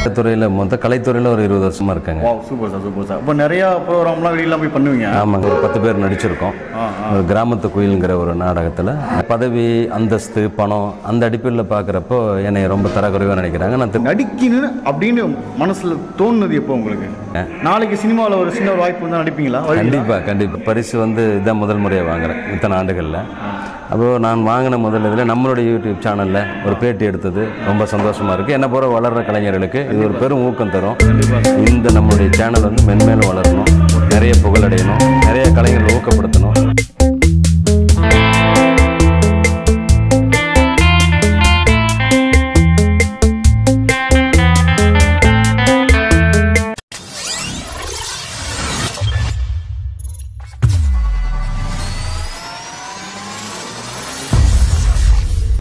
துறையில் மொத்த கலைத்துறையில் ஒரு இருபது வருஷமா இருக்காங்க வா சூப்பர் சார் சூப்பர் சார் இப்போ நிறையா ப்ரோக்ராம்லாம் வெளியெல்லாம் போய் பண்ணுவீங்க ஆமாங்க ஒரு பத்து பேர் நடிச்சிருக்கோம் ஆ, ஒரு கிராமத்து குயிலுங்கிற ஒரு நாடகத்தில் பதவி அந்தஸ்து பணம் அந்த அடிப்படையில் பார்க்குறப்போ என்னை ரொம்ப தரக்குறைவாக நினைக்கிறாங்க நான் திரு- நடிக்கணும் அப்படின்னு மனசுல தோணுனது எப்போ உங்களுக்கு நாளைக்கு சினிமாவில் ஒரு சின்ன ஒரு வாய்ப்பு வந்தால் நடிப்பீங்களா வருவீங்களா? கண்டிப்பாக கண்டிப்பாக பரிசு வந்து இதான் முதல் முறையாக வாங்குறேன் இத்தனை ஆண்டுகளில் அப்போது நான் வாங்கின முதல் இதில் நம்மளுடைய யூடியூப் சேனலில் ஒரு பேட்டி எடுத்தது ரொம்ப சந்தோஷமாக இருக்குது என்ன போகிற வளர்கிற கலைஞர்களுக்கு இது ஒரு பெரும் ஊக்கம் தரும் இந்த நம்மளுடைய சேனல் வந்து மென்மேலும் வளரணும் நிறைய புகழடையணும் நிறைய கலைஞர்களை ஊக்கப்படுத்தணும்